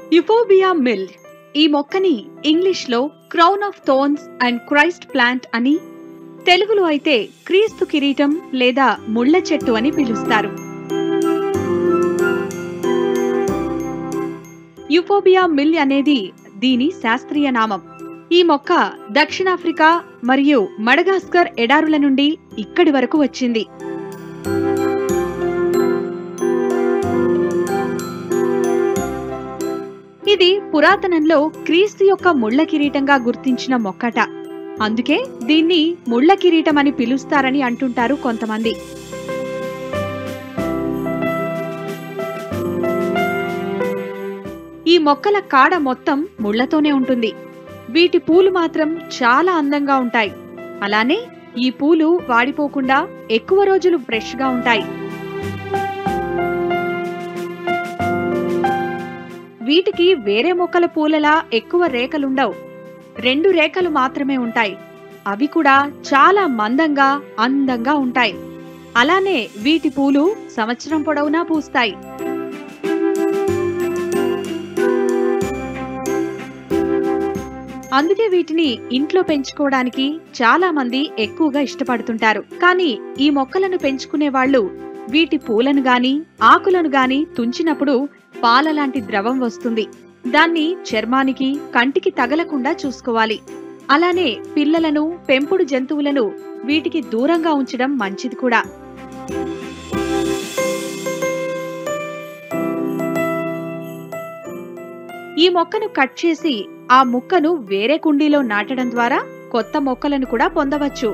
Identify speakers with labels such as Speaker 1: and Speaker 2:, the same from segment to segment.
Speaker 1: యుఫోబియా mill ఈ మొక్కని ఇంగ్లీష్లో crown of thorns and Christ plant అని తెలుగులో అయితే క్రీస్తు కిరీటం లేదా ముళ్ళ చెట్టు అని పిలుస్తారు యుఫోబియా మిల్ అనేది దీని శాస్త్రీయ నామం ఈ మొక్క దక్షిణాఫ్రికా మరియు మడగాస్కర్ ఎడారుల నుండి ఇక్కడి వరకు వచ్చింది ఇది పురాతనంలో క్రీస్తు యొక్క ముళ్ళ కిరీటంగా గుర్తించిన మొక్కట అందుకే దీన్ని ముళ్ళ కిరీటం అని పిలుస్తారని అంటుంటారు కొంతమంది ఈ మొక్కల కాడ మొత్తం ముళ్లతోనే ఉంటుంది వీటి పూలు మాత్రం చాలా అందంగా ఉంటాయి అలానే ఈ పూలు వాడిపోకుండా ఎక్కువ రోజులు ఫ్రెష్ గా ఉంటాయి వీటికి వేరే మొక్కల పూలలా ఎక్కువ రేఖలుండవు రెండు రేఖలు మాత్రమే ఉంటాయి అవి కూడా చాలా మందంగా అందంగా ఉంటాయి అలానే వీటి పూలు సంవత్సరం పొడవునా పూస్తాయి అందుకే వీటిని ఇంట్లో పెంచుకోవడానికి చాలా మంది ఎక్కువగా ఇష్టపడుతుంటారు కానీ ఈ మొక్కలను పెంచుకునే వాళ్ళు వీటి పూలను గాని ఆకులను గాని తుంచినప్పుడు పాల లాంటి ద్రవం వస్తుంది దాన్ని చర్మానికి కంటికి తగలకుండా చూసుకోవాలి అలానే పిల్లలను పెంపుడు జంతువులను వీటికి దూరంగా ఉంచడం మంచిది కూడా ఈ మొక్కను కట్ చేసి ఆ ముక్కను వేరే కుండీలో నాటడం ద్వారా కొత్త మొక్కలను కూడా పొందవచ్చు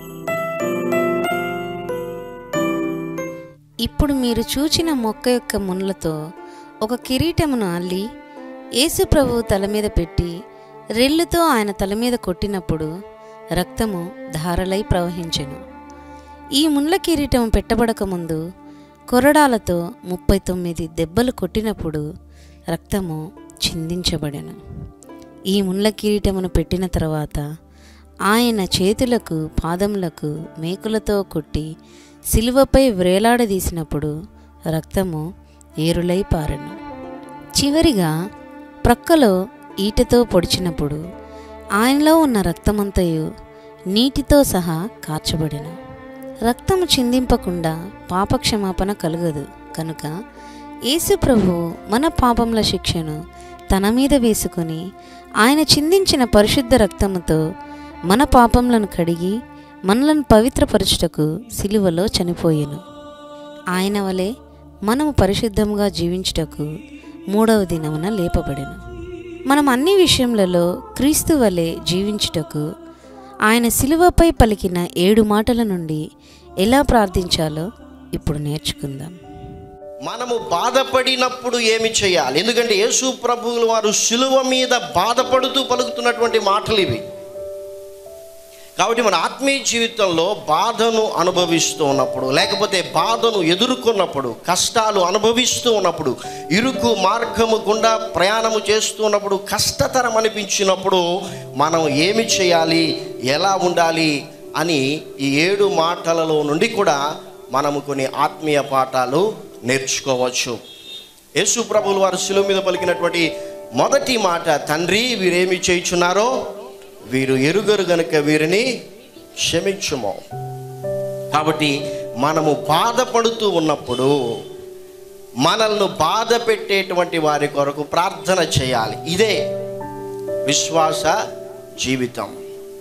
Speaker 2: ఇప్పుడు మీరు చూచిన మొక్క యొక్క ముళ్ళతో ఒక కిరీటమును అల్లి యేసు ప్రభువు తల మీద పెట్టి రెల్లుతో ఆయన తల మీద కొట్టినప్పుడు రక్తము ధారలై ప్రవహించెను ఈ ముళ్ళ కిరీటం పెట్టబడకముందు కొరడాలతో ముప్పై తొమ్మిది దెబ్బలు కొట్టినప్పుడు రక్తము చిందించబడెను ఈ ముళ్ళ కిరీటమును పెట్టిన తర్వాత ఆయన చేతులకు పాదములకు మేకులతో కొట్టి సిలువపై వ్రేలాడదీసినప్పుడు రక్తము ఏరులై పారెను చివరిగా ప్రక్కలో ఈటతో పొడిచినప్పుడు ఆయనలో ఉన్న రక్తమంతయు నీటితో సహా కార్చబడెను రక్తము చిందింపకుండా పాపక్షమాపణ కలుగదు కనుక యేసు ప్రభు మన పాపముల శిక్షను తన మీద వేసుకొని ఆయన చిందించిన పరిశుద్ధ రక్తముతో మన పాపములను కడిగి మనలను పవిత్రపరచుటకు సిలువలో చనిపోయెను ఆయన వలె మనము పరిశుద్ధంగా జీవించుటకు మూడవ దినమున లేపబడెను మనం అన్ని విషయములలో క్రీస్తు వలె జీవించుటకు ఆయన సిలువపై పలికిన ఏడు మాటల నుండి ఎలా ప్రార్థించాలో ఇప్పుడు నేర్చుకుందాం
Speaker 3: మనము బాధపడినప్పుడు ఏమి చేయాలి ఎందుకంటే యేసు ప్రభువులు వారు శిలువ మీద బాధపడుతూ పలుకుతున్నటువంటి మాటలు ఇవి కాబట్టి మన ఆత్మీయ జీవితంలో బాధను అనుభవిస్తూ ఉన్నప్పుడు లేకపోతే బాధను ఎదుర్కొన్నప్పుడు కష్టాలు అనుభవిస్తూ ఉన్నప్పుడు ఇరుకు మార్గము గుండా ప్రయాణము చేస్తూ ఉన్నప్పుడు కష్టతరం అనిపించినప్పుడు మనం ఏమి చేయాలి ఎలా ఉండాలి అని ఈ ఏడు మాటలలో నుండి కూడా మనము కొన్ని ఆత్మీయ పాఠాలు నేర్చుకోవచ్చు యేసు ప్రభులు వారు శిలువ మీద పలికినటువంటి మొదటి మాట తండ్రి వీరేమి చేయుచున్నారో వీరు ఎరుగరు గనుక వీరిని క్షమించుము కాబట్టి మనము బాధపడుతూ ఉన్నప్పుడు మనల్ని బాధ పెట్టేటువంటి వారి కొరకు ప్రార్థన చేయాలి ఇదే విశ్వాస జీవితం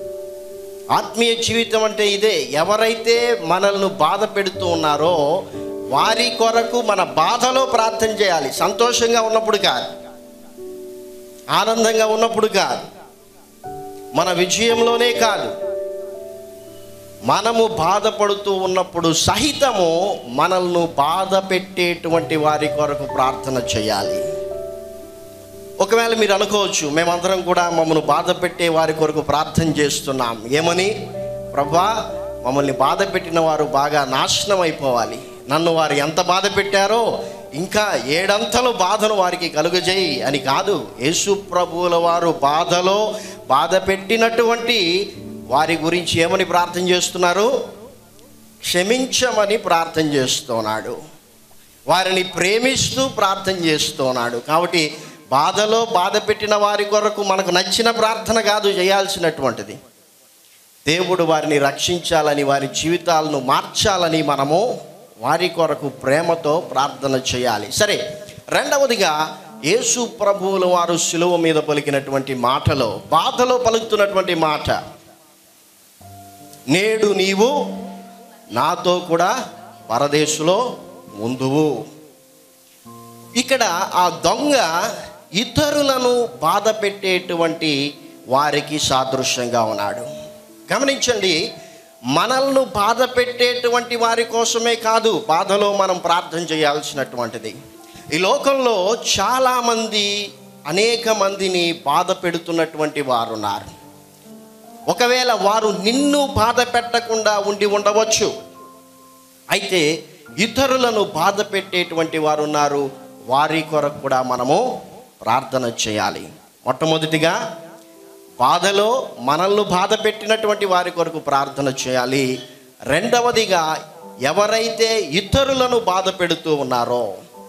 Speaker 3: ఆత్మీయ జీవితం అంటే ఇదే ఎవరైతే మనల్ని బాధ పెడుతూ ఉన్నారో వారి కొరకు మన బాధలో ప్రార్థన చేయాలి సంతోషంగా ఉన్నప్పుడు కాదు ఆనందంగా ఉన్నప్పుడు కాదు మన విజయంలోనే కాదు మనము బాధపడుతూ ఉన్నప్పుడు సహితము మనల్ని బాధ పెట్టేటువంటి వారి కొరకు ప్రార్థన చేయాలి ఒకవేళ మీరు అనుకోవచ్చు మేమందరం కూడా మమ్మల్ని బాధ పెట్టే వారి కొరకు ప్రార్థన చేస్తున్నాం ఏమని ప్రభా మమ్మల్ని బాధ పెట్టిన వారు బాగా నాశనం అయిపోవాలి నన్ను వారు ఎంత బాధ పెట్టారో ఇంకా ఏడంతలు బాధను వారికి కలుగజేయి అని కాదు యేసు ప్రభువుల వారు బాధలో బాధ పెట్టినటువంటి వారి గురించి ఏమని ప్రార్థన చేస్తున్నారు క్షమించమని ప్రార్థన చేస్తున్నాడు వారిని ప్రేమిస్తూ ప్రార్థన చేస్తున్నాడు కాబట్టి బాధలో బాధ పెట్టిన వారి కొరకు మనకు నచ్చిన ప్రార్థన కాదు చేయాల్సినటువంటిది దేవుడు వారిని రక్షించాలని వారి జీవితాలను మార్చాలని మనము వారి కొరకు ప్రేమతో ప్రార్థన చేయాలి సరే రెండవదిగా యేసు ప్రభువుల వారు శిలువ మీద పలికినటువంటి మాటలో బాధలో పలుకుతున్నటువంటి మాట నేడు నీవు నాతో కూడా పరదేశులో ఉందువు ఇక్కడ ఆ దొంగ ఇతరులను బాధ పెట్టేటువంటి వారికి సాదృశ్యంగా ఉన్నాడు గమనించండి మనల్ని బాధ పెట్టేటువంటి వారి కోసమే కాదు బాధలో మనం ప్రార్థన చేయాల్సినటువంటిది ఈ లోకంలో చాలామంది అనేక మందిని బాధ పెడుతున్నటువంటి వారు ఉన్నారు ఒకవేళ వారు నిన్ను బాధ పెట్టకుండా ఉండి ఉండవచ్చు అయితే ఇతరులను బాధ పెట్టేటువంటి వారు ఉన్నారు వారి కొరకు కూడా మనము ప్రార్థన చేయాలి మొట్టమొదటిగా బాధలో మనల్ని బాధ పెట్టినటువంటి వారి కొరకు ప్రార్థన చేయాలి రెండవదిగా ఎవరైతే ఇతరులను బాధ పెడుతూ ఉన్నారో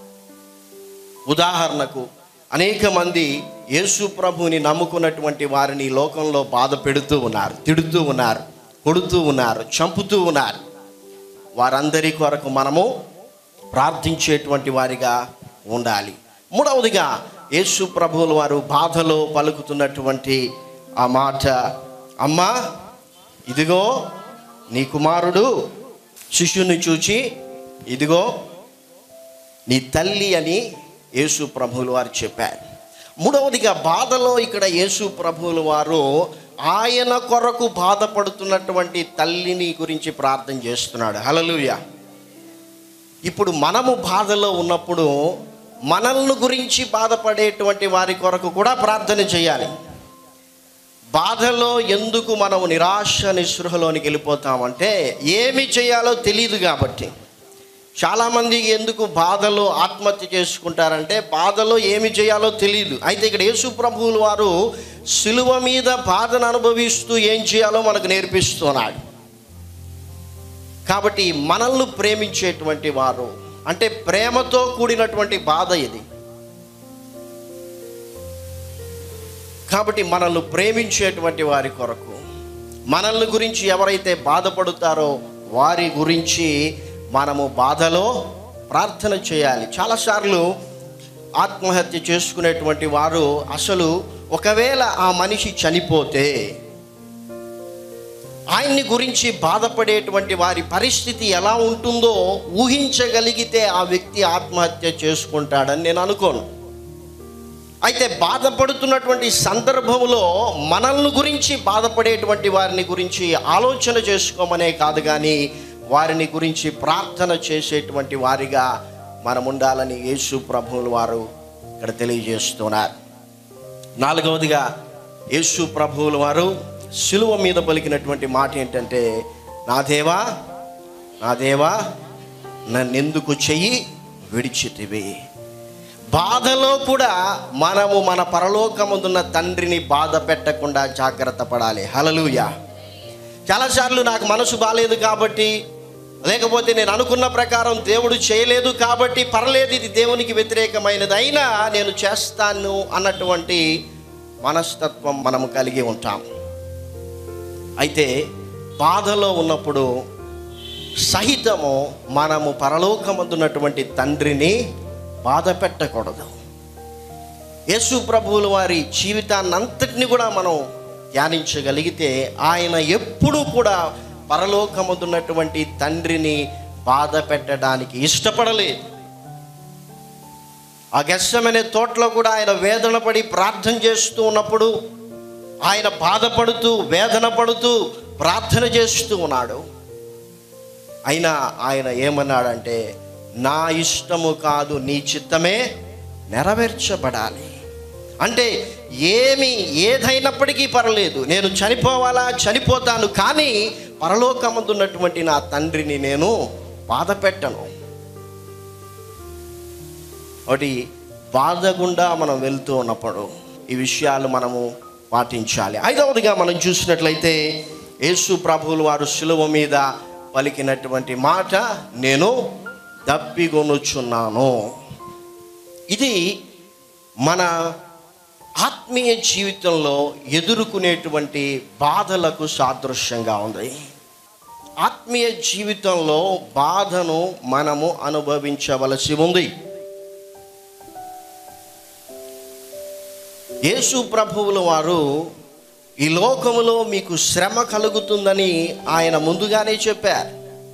Speaker 3: ఉదాహరణకు అనేక మంది యేసు ప్రభువుని నమ్ముకున్నటువంటి వారిని ఈ లోకంలో బాధ పెడుతూ ఉన్నారు తిడుతూ ఉన్నారు కొడుతూ ఉన్నారు చంపుతూ ఉన్నారు వారందరి కొరకు మనము ప్రార్థించేటువంటి వారిగా ఉండాలి మూడవదిగా యేసు ప్రభువుల వారు బాధలో పలుకుతున్నటువంటి ఆ మాట అమ్మా ఇదిగో నీ కుమారుడు శిష్యుని చూచి ఇదిగో నీ తల్లి అని యేసు ప్రభువుల వారు చెప్పారు మూడవదిగా బాధలో ఇక్కడ యేసు ప్రభువుల వారు ఆయన కొరకు బాధపడుతున్నటువంటి తల్లిని గురించి ప్రార్థన చేస్తున్నాడు హలలుయ ఇప్పుడు మనము బాధలో ఉన్నప్పుడు మనల్ని గురించి బాధపడేటువంటి వారి కొరకు కూడా ప్రార్థన చేయాలి బాధలో ఎందుకు మనం నిరాశ నిస్పృహలోనికి వెళ్ళిపోతామంటే ఏమి చేయాలో తెలియదు కాబట్టి చాలామంది ఎందుకు బాధలో ఆత్మహత్య చేసుకుంటారంటే బాధలో ఏమి చేయాలో తెలియదు అయితే ఇక్కడ యేసు ప్రభువులు వారు సిలువ మీద బాధను అనుభవిస్తూ ఏం చేయాలో మనకు నేర్పిస్తున్నాడు కాబట్టి మనల్ని ప్రేమించేటువంటి వారు అంటే ప్రేమతో కూడినటువంటి బాధ ఇది కాబట్టి మనల్ని ప్రేమించేటువంటి వారి కొరకు మనల్ని గురించి ఎవరైతే బాధపడుతారో వారి గురించి మనము బాధలో ప్రార్థన చేయాలి చాలాసార్లు ఆత్మహత్య చేసుకునేటువంటి వారు అసలు ఒకవేళ ఆ మనిషి చనిపోతే ఆయన్ని గురించి బాధపడేటువంటి వారి పరిస్థితి ఎలా ఉంటుందో ఊహించగలిగితే ఆ వ్యక్తి ఆత్మహత్య చేసుకుంటాడని నేను అనుకోను అయితే బాధపడుతున్నటువంటి సందర్భంలో మనల్ని గురించి బాధపడేటువంటి వారిని గురించి ఆలోచన చేసుకోమనే కాదు కానీ వారిని గురించి ప్రార్థన చేసేటువంటి వారిగా మనం ఉండాలని యేసు ప్రభువుల వారు ఇక్కడ తెలియజేస్తున్నారు నాలుగవదిగా యేసు ప్రభువుల వారు శిలువ మీద పలికినటువంటి మాట ఏంటంటే నా దేవా నా దేవా నన్నెందుకు చెయ్యి విడిచితివి బాధలో కూడా మనము మన పరలోకముందున్న తండ్రిని బాధ పెట్టకుండా జాగ్రత్త పడాలి హలలుయ చాలాసార్లు నాకు మనసు బాలేదు కాబట్టి లేకపోతే నేను అనుకున్న ప్రకారం దేవుడు చేయలేదు కాబట్టి పర్లేదు ఇది దేవునికి వ్యతిరేకమైనది అయినా నేను చేస్తాను అన్నటువంటి మనస్తత్వం మనము కలిగి ఉంటాం అయితే బాధలో ఉన్నప్పుడు సహితము మనము పరలోకమందున్నటువంటి తండ్రిని బాధ పెట్టకూడదు యేసు ప్రభువుల వారి జీవితాన్నంతటిని కూడా మనం ధ్యానించగలిగితే ఆయన ఎప్పుడూ కూడా పరలోకమున్నటువంటి తండ్రిని బాధ పెట్టడానికి ఇష్టపడలేదు ఆ గెస్సమనే తోటలో కూడా ఆయన వేదన పడి ప్రార్థన చేస్తూ ఉన్నప్పుడు ఆయన బాధపడుతూ వేదన పడుతూ ప్రార్థన చేస్తూ ఉన్నాడు అయినా ఆయన ఏమన్నాడంటే నా ఇష్టము కాదు నీ చిత్తమే నెరవేర్చబడాలి అంటే ఏమి ఏదైనప్పటికీ పర్లేదు నేను చనిపోవాలా చనిపోతాను కానీ పరలోకమందున్నటువంటి నా తండ్రిని నేను బాధ పెట్టను ఒకటి బాధ గుండా మనం వెళ్తూ ఉన్నప్పుడు ఈ విషయాలు మనము పాటించాలి ఐదవదిగా మనం చూసినట్లయితే యేసు ప్రభువులు వారు శిలువ మీద పలికినటువంటి మాట నేను దప్పిగొనుచున్నాను ఇది మన ఆత్మీయ జీవితంలో ఎదుర్కొనేటువంటి బాధలకు సాదృశ్యంగా ఉంది ఆత్మీయ జీవితంలో బాధను మనము అనుభవించవలసి ఉంది యేసు ప్రభువుల వారు ఈ లోకములో మీకు శ్రమ కలుగుతుందని ఆయన ముందుగానే చెప్పారు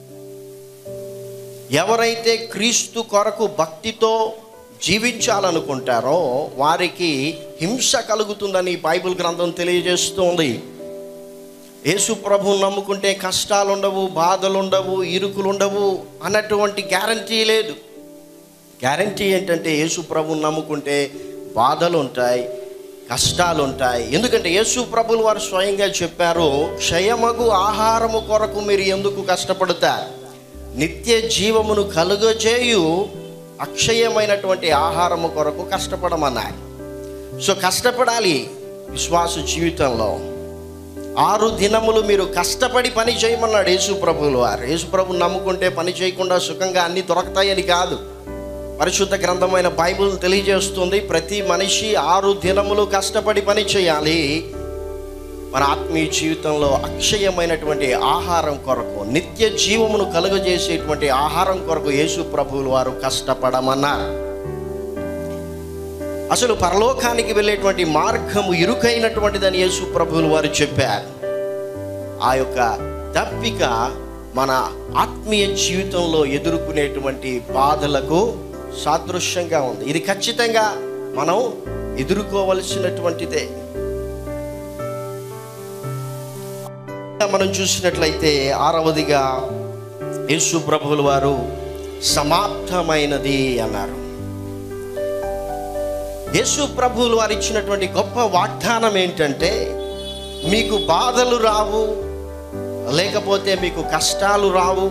Speaker 3: ఎవరైతే క్రీస్తు కొరకు భక్తితో జీవించాలనుకుంటారో వారికి హింస కలుగుతుందని బైబిల్ గ్రంథం తెలియజేస్తోంది యేసు ప్రభువుని నమ్ముకుంటే కష్టాలు ఉండవు బాధలు ఉండవు ఇరుకులు ఉండవు అన్నటువంటి గ్యారంటీ లేదు గ్యారంటీ ఏంటంటే యేసు ప్రభువుని నమ్ముకుంటే బాధలు ఉంటాయి కష్టాలు ఉంటాయి ఎందుకంటే యేసు ప్రభులు వారు స్వయంగా చెప్పారు క్షయమగు ఆహారము కొరకు మీరు ఎందుకు కష్టపడతారు నిత్య జీవమును కలుగజేయు అక్షయమైనటువంటి ఆహారము కొరకు కష్టపడమన్నారు సో కష్టపడాలి విశ్వాస జీవితంలో ఆరు దినములు మీరు కష్టపడి పని చేయమన్నాడు యేసు ప్రభువులు వారు యేసు ప్రభుని నమ్ముకుంటే పని చేయకుండా సుఖంగా అన్నీ దొరకతాయని కాదు పరిశుద్ధ గ్రంథమైన బైబిల్ తెలియజేస్తుంది ప్రతి మనిషి ఆరు దినములు కష్టపడి పని చేయాలి మన ఆత్మీయ జీవితంలో అక్షయమైనటువంటి ఆహారం కొరకు నిత్య జీవమును కలుగజేసేటువంటి ఆహారం కొరకు యేసు ప్రభువులు వారు కష్టపడమన్నారు అసలు పరలోకానికి వెళ్ళేటువంటి మార్గము ఇరుకైనటువంటిదని యేసు ప్రభువులు వారు చెప్పారు ఆ యొక్క తప్పిక మన ఆత్మీయ జీవితంలో ఎదుర్కొనేటువంటి బాధలకు సాదృశ్యంగా ఉంది ఇది ఖచ్చితంగా మనం ఎదుర్కోవలసినటువంటిదే మనం చూసినట్లయితే ఆరవదిగా యేసు ప్రభువుల వారు సమాప్తమైనది అన్నారు యేసు ప్రభువులు వారు ఇచ్చినటువంటి గొప్ప వాగ్దానం ఏంటంటే మీకు బాధలు రావు లేకపోతే మీకు కష్టాలు రావు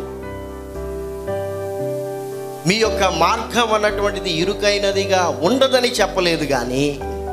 Speaker 3: మీ యొక్క మార్గం అన్నటువంటిది ఇరుకైనదిగా ఉండదని చెప్పలేదు కానీ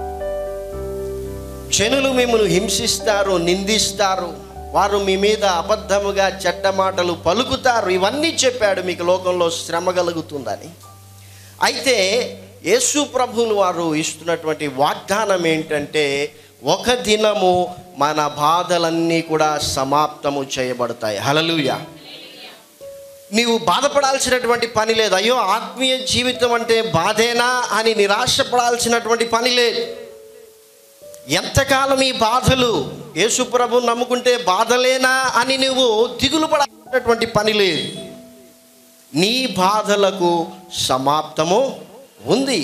Speaker 3: జనులు మిమ్మల్ని హింసిస్తారు నిందిస్తారు వారు మీ మీద అబద్ధముగా చెడ్డ మాటలు పలుకుతారు ఇవన్నీ చెప్పాడు మీకు లోకంలో శ్రమ కలుగుతుందని అయితే యేసు ప్రభువులు వారు ఇస్తున్నటువంటి వాగ్దానం ఏంటంటే ఒక దినము మన బాధలన్నీ కూడా సమాప్తము చేయబడతాయి హలలుయ నీవు బాధపడాల్సినటువంటి పని లేదు అయ్యో ఆత్మీయ జీవితం అంటే బాధేనా అని నిరాశపడాల్సినటువంటి పని లేదు ఎంతకాలం ఈ బాధలు యేసు ప్రభు నమ్ముకుంటే బాధలేనా అని నువ్వు దిగులు పడాల్సినటువంటి పని లేదు నీ బాధలకు సమాప్తము ఉంది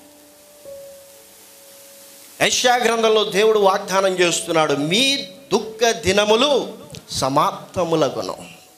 Speaker 3: యశా గ్రంథంలో దేవుడు వాగ్దానం చేస్తున్నాడు మీ దుఃఖ దినములు సమాప్తములగును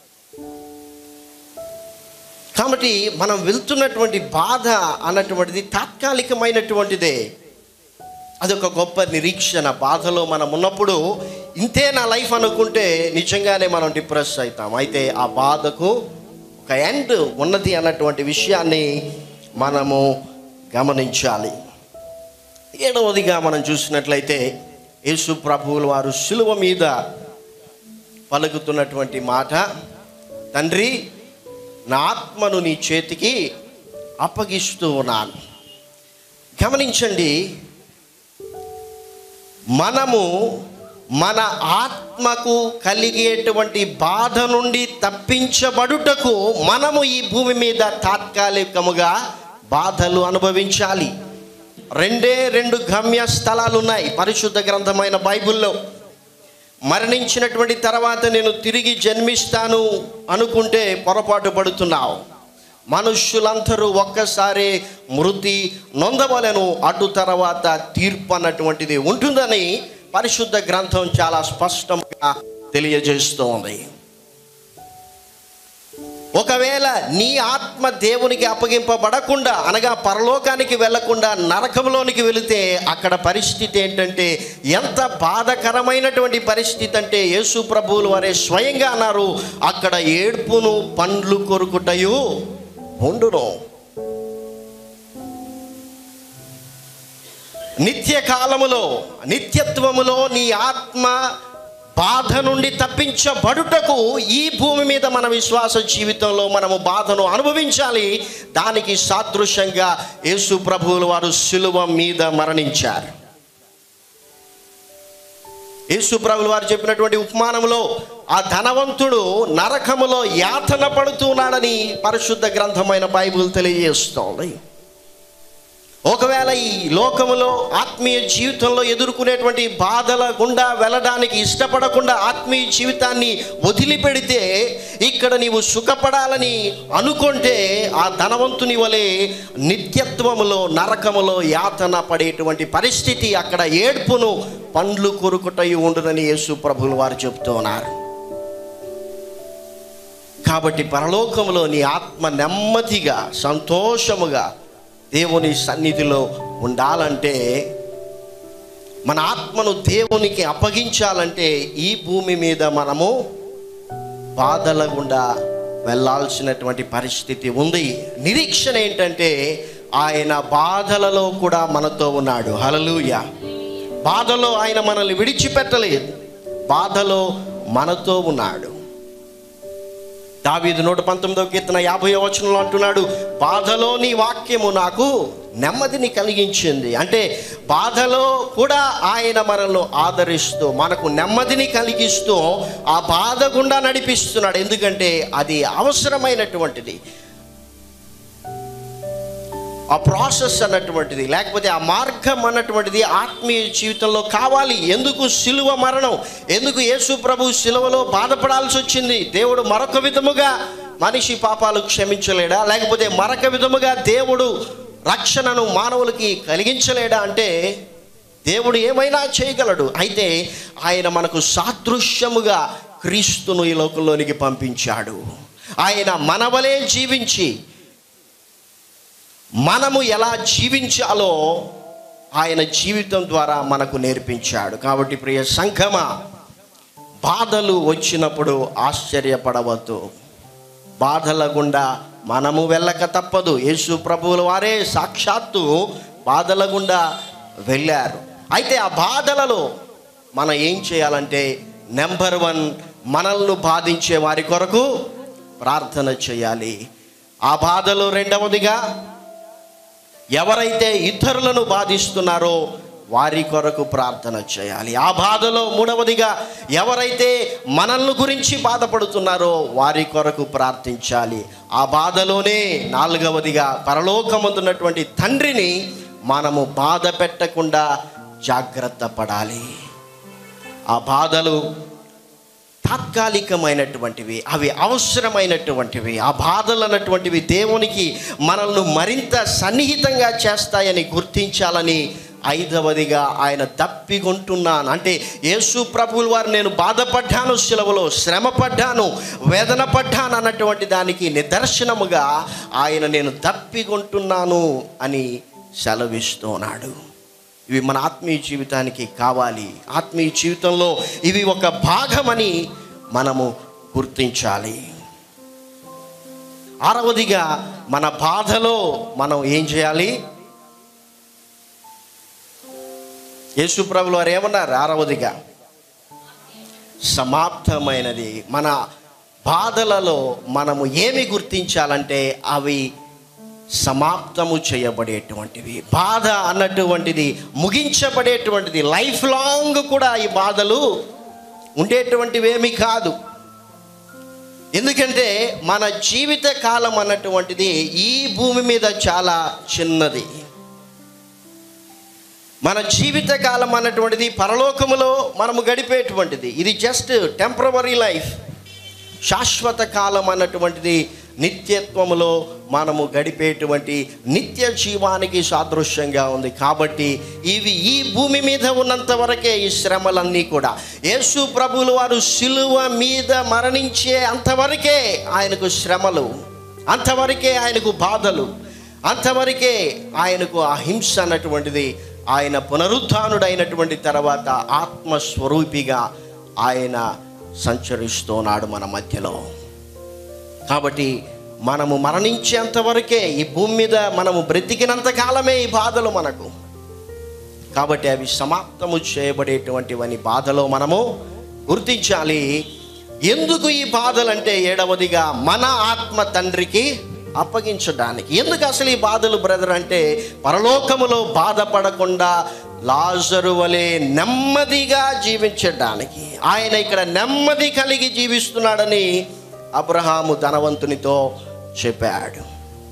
Speaker 3: కాబట్టి మనం వెళ్తున్నటువంటి బాధ అన్నటువంటిది తాత్కాలికమైనటువంటిదే అదొక గొప్ప నిరీక్షణ బాధలో మనం ఉన్నప్పుడు ఇంతే నా లైఫ్ అనుకుంటే నిజంగానే మనం డిప్రెస్ అవుతాం అయితే ఆ బాధకు ఒక ఎండ్ ఉన్నది అన్నటువంటి విషయాన్ని మనము గమనించాలి ఏడవదిగా మనం చూసినట్లయితే యేసు ప్రభువుల వారు శిలువ మీద పలుకుతున్నటువంటి మాట తండ్రి నా ఆత్మను నీ చేతికి అప్పగిస్తూ ఉన్నాను గమనించండి మనము మన ఆత్మకు కలిగేటువంటి బాధ నుండి తప్పించబడుటకు మనము ఈ భూమి మీద తాత్కాలికముగా బాధలు అనుభవించాలి రెండే రెండు గమ్య స్థలాలు ఉన్నాయి పరిశుద్ధ గ్రంథమైన బైబిల్లో మరణించినటువంటి తర్వాత నేను తిరిగి జన్మిస్తాను అనుకుంటే పొరపాటు పడుతున్నావు మనుష్యులందరూ ఒక్కసారి మృతి నొందవలను అటు తర్వాత తీర్పు అన్నటువంటిది ఉంటుందని పరిశుద్ధ గ్రంథం చాలా స్పష్టంగా తెలియజేస్తోంది ఒకవేళ నీ ఆత్మ దేవునికి అప్పగింపబడకుండా అనగా పరలోకానికి వెళ్లకుండా నరకంలోనికి వెళితే అక్కడ పరిస్థితి ఏంటంటే ఎంత బాధకరమైనటువంటి పరిస్థితి అంటే యేసు ప్రభువులు వారే స్వయంగా అన్నారు అక్కడ ఏడ్పును పండ్లు కొరుకుటయు ఉండును నిత్య కాలములో నిత్యత్వములో నీ ఆత్మ బాధ నుండి తప్పించబడుటకు ఈ భూమి మీద మన విశ్వాస జీవితంలో మనము బాధను అనుభవించాలి దానికి సాదృశ్యంగా యేసు ప్రభువులు వారు శిలువ మీద మరణించారు యేసు ప్రభులు వారు చెప్పినటువంటి ఉపమానంలో ఆ ధనవంతుడు నరకములో యాతన పడుతున్నాడని పరిశుద్ధ గ్రంథమైన బైబిల్ తెలియజేస్తోంది ఒకవేళ ఈ లోకములో ఆత్మీయ జీవితంలో ఎదుర్కొనేటువంటి బాధల గుండా వెళ్ళడానికి ఇష్టపడకుండా ఆత్మీయ జీవితాన్ని వదిలిపెడితే ఇక్కడ నీవు సుఖపడాలని అనుకుంటే ఆ ధనవంతుని వలె నిత్యత్వములో నరకములో యాతన పడేటువంటి పరిస్థితి అక్కడ ఏడ్పును పండ్లు కొరుకుటయి ఉండునని యేసు ప్రభులు వారు చెప్తూ ఉన్నారు కాబట్టి పరలోకములో నీ ఆత్మ నెమ్మదిగా సంతోషముగా దేవుని సన్నిధిలో ఉండాలంటే మన ఆత్మను దేవునికి అప్పగించాలంటే ఈ భూమి మీద మనము బాధల గుండా వెళ్ళాల్సినటువంటి పరిస్థితి ఉంది నిరీక్షణ ఏంటంటే ఆయన బాధలలో కూడా మనతో ఉన్నాడు హలలుయ బాధలో ఆయన మనల్ని విడిచిపెట్టలేదు బాధలో మనతో ఉన్నాడు దావీదు నూట పంతొమ్మిదవ కీర్తన యాభై వచనంలో అంటున్నాడు బాధలో నీ వాక్యము నాకు నెమ్మదిని కలిగించింది అంటే బాధలో కూడా ఆయన మనల్ని ఆదరిస్తూ మనకు నెమ్మదిని కలిగిస్తూ ఆ బాధ గుండా నడిపిస్తున్నాడు ఎందుకంటే అది అవసరమైనటువంటిది ఆ ప్రాసెస్ అన్నటువంటిది లేకపోతే ఆ మార్గం అన్నటువంటిది ఆత్మీయ జీవితంలో కావాలి ఎందుకు సిలువ మరణం ఎందుకు యేసు ప్రభు సిలువలో బాధపడాల్సి వచ్చింది దేవుడు మరొక విధముగా మనిషి పాపాలు క్షమించలేడా లేకపోతే మరొక విధముగా దేవుడు రక్షణను మానవులకి కలిగించలేడా అంటే దేవుడు ఏమైనా చేయగలడు అయితే ఆయన మనకు సాదృశ్యముగా క్రీస్తును ఈ లోకంలోనికి పంపించాడు ఆయన మనవలే జీవించి మనము ఎలా జీవించాలో ఆయన జీవితం ద్వారా మనకు నేర్పించాడు కాబట్టి ప్రియ సంఘమ బాధలు వచ్చినప్పుడు ఆశ్చర్యపడవద్దు బాధల గుండా మనము వెళ్ళక తప్పదు యేసు ప్రభువుల వారే సాక్షాత్తు బాధల గుండా వెళ్ళారు అయితే ఆ బాధలలో మనం ఏం చేయాలంటే నెంబర్ వన్ మనల్ని బాధించే వారి కొరకు ప్రార్థన చేయాలి ఆ బాధలో రెండవదిగా ఎవరైతే ఇతరులను బాధిస్తున్నారో వారి కొరకు ప్రార్థన చేయాలి ఆ బాధలో మూడవదిగా ఎవరైతే మనల్ని గురించి బాధపడుతున్నారో వారి కొరకు ప్రార్థించాలి ఆ బాధలోనే నాలుగవదిగా పరలోకమందున్నటువంటి తండ్రిని మనము బాధ పెట్టకుండా జాగ్రత్త పడాలి ఆ బాధలు తాత్కాలికమైనటువంటివి అవి అవసరమైనటువంటివి ఆ బాధలు అన్నటువంటివి దేవునికి మనల్ని మరింత సన్నిహితంగా చేస్తాయని గుర్తించాలని ఐదవదిగా ఆయన తప్పికొంటున్నాను అంటే యేసు ప్రభువుల వారు నేను బాధపడ్డాను శిలవలో శ్రమపడ్డాను వేదన పడ్డాను అన్నటువంటి దానికి నిదర్శనముగా ఆయన నేను తప్పికొంటున్నాను అని సెలవిస్తున్నాడు ఇవి మన ఆత్మీయ జీవితానికి కావాలి ఆత్మీయ జీవితంలో ఇవి ఒక భాగమని మనము గుర్తించాలి ఆరవదిగా మన బాధలో మనం ఏం చేయాలి యేసుప్రభులు వారు ఏమన్నారు ఆరవదిగా సమాప్తమైనది మన బాధలలో మనము ఏమి గుర్తించాలంటే అవి సమాప్తము చేయబడేటువంటివి బాధ అన్నటువంటిది ముగించబడేటువంటిది లైఫ్ లాంగ్ కూడా ఈ బాధలు ఉండేటువంటివి ఏమీ కాదు ఎందుకంటే మన జీవిత కాలం అన్నటువంటిది ఈ భూమి మీద చాలా చిన్నది మన జీవిత కాలం అన్నటువంటిది పరలోకములో మనము గడిపేటువంటిది ఇది జస్ట్ టెంపరవరీ లైఫ్ శాశ్వత కాలం అన్నటువంటిది నిత్యత్వములో మనము గడిపేటువంటి నిత్య జీవానికి సాదృశ్యంగా ఉంది కాబట్టి ఇవి ఈ భూమి మీద ఉన్నంత వరకే ఈ శ్రమలన్నీ కూడా యేసు ప్రభువులు వారు శిలువ మీద మరణించే అంతవరకే ఆయనకు శ్రమలు అంతవరకే ఆయనకు బాధలు అంతవరకే ఆయనకు ఆ హింస అన్నటువంటిది ఆయన పునరుత్డైనటువంటి తర్వాత ఆత్మస్వరూపిగా ఆయన సంచరిస్తున్నాడు మన మధ్యలో కాబట్టి మనము మరణించేంత వరకే ఈ భూమి మీద మనము బ్రతికినంత కాలమే ఈ బాధలు మనకు కాబట్టి అవి సమాప్తము చేయబడేటువంటివని బాధలో మనము గుర్తించాలి ఎందుకు ఈ బాధలు అంటే ఏడవదిగా మన ఆత్మ తండ్రికి అప్పగించడానికి ఎందుకు అసలు ఈ బాధలు బ్రదర్ అంటే పరలోకములో బాధపడకుండా లాజరు వలె నెమ్మదిగా జీవించడానికి ఆయన ఇక్కడ నెమ్మది కలిగి జీవిస్తున్నాడని అబ్రహాము ధనవంతునితో చెప్పాడు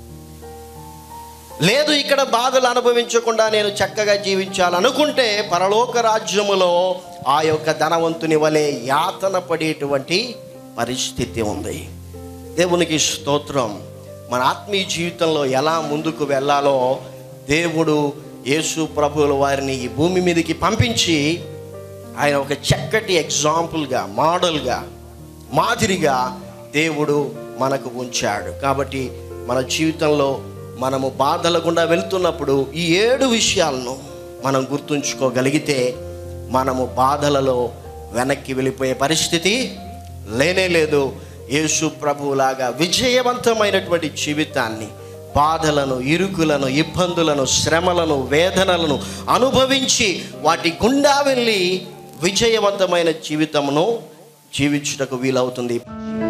Speaker 3: లేదు ఇక్కడ బాధలు అనుభవించకుండా నేను చక్కగా జీవించాలనుకుంటే పరలోక రాజ్యములో ఆ యొక్క ధనవంతుని వలె యాతన పడేటువంటి పరిస్థితి ఉంది దేవునికి స్తోత్రం మన ఆత్మీయ జీవితంలో ఎలా ముందుకు వెళ్ళాలో దేవుడు యేసు ప్రభువుల వారిని ఈ భూమి మీదకి పంపించి ఆయన ఒక చక్కటి ఎగ్జాంపుల్గా మోడల్గా మాదిరిగా దేవుడు మనకు ఉంచాడు కాబట్టి మన జీవితంలో మనము బాధల గుండా వెళ్తున్నప్పుడు ఈ ఏడు విషయాలను మనం గుర్తుంచుకోగలిగితే మనము బాధలలో వెనక్కి వెళ్ళిపోయే పరిస్థితి లేనే లేదు యేసు ప్రభువులాగా విజయవంతమైనటువంటి జీవితాన్ని బాధలను ఇరుకులను ఇబ్బందులను శ్రమలను వేదనలను అనుభవించి వాటి గుండా వెళ్ళి విజయవంతమైన జీవితమును జీవించుటకు వీలవుతుంది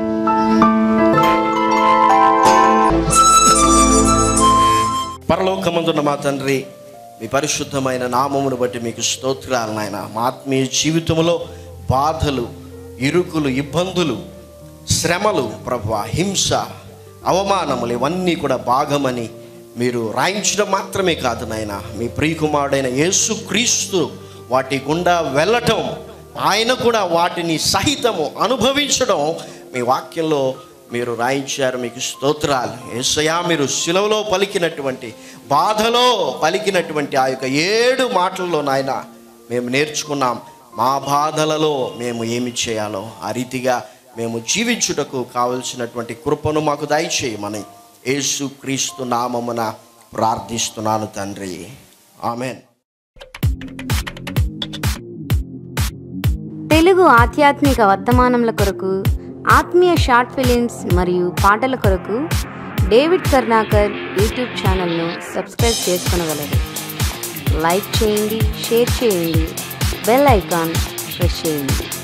Speaker 3: పరలోకమందున్న మా తండ్రి మీ పరిశుద్ధమైన నామమును బట్టి మీకు స్తోత్రాలు నాయన మా ఆత్మీయ జీవితంలో బాధలు ఇరుకులు ఇబ్బందులు శ్రమలు ప్రభు హింస అవమానములు ఇవన్నీ కూడా భాగమని మీరు రాయించడం మాత్రమే కాదు నాయన మీ ప్రియకుమారుడైన యేసు క్రీస్తు వాటి గుండా వెళ్ళటం ఆయన కూడా వాటిని సహితము అనుభవించడం మీ వాక్యంలో మీరు రాయించారు మీకు స్తోత్రాలు ఏసయా మీరు శిలవలో పలికినటువంటి బాధలో పలికినటువంటి ఆ యొక్క ఏడు మాటల్లో నాయన మేము నేర్చుకున్నాం మా బాధలలో మేము ఏమి చేయాలో ఆ రీతిగా మేము జీవించుటకు కావలసినటువంటి కృపను మాకు దయచేయమని యేసు క్రీస్తు నామమున ప్రార్థిస్తున్నాను తండ్రి ఆమెన్
Speaker 2: తెలుగు ఆధ్యాత్మిక వర్తమానముల కొరకు ఆత్మీయ షార్ట్ ఫిలిమ్స్ మరియు పాటల కొరకు డేవిడ్ కర్ణాకర్ యూట్యూబ్ ఛానల్ను సబ్స్క్రైబ్ చేసుకొనగలరు లైక్ చేయండి షేర్ చేయండి బెల్ ఐకాన్ ప్రెస్ చేయండి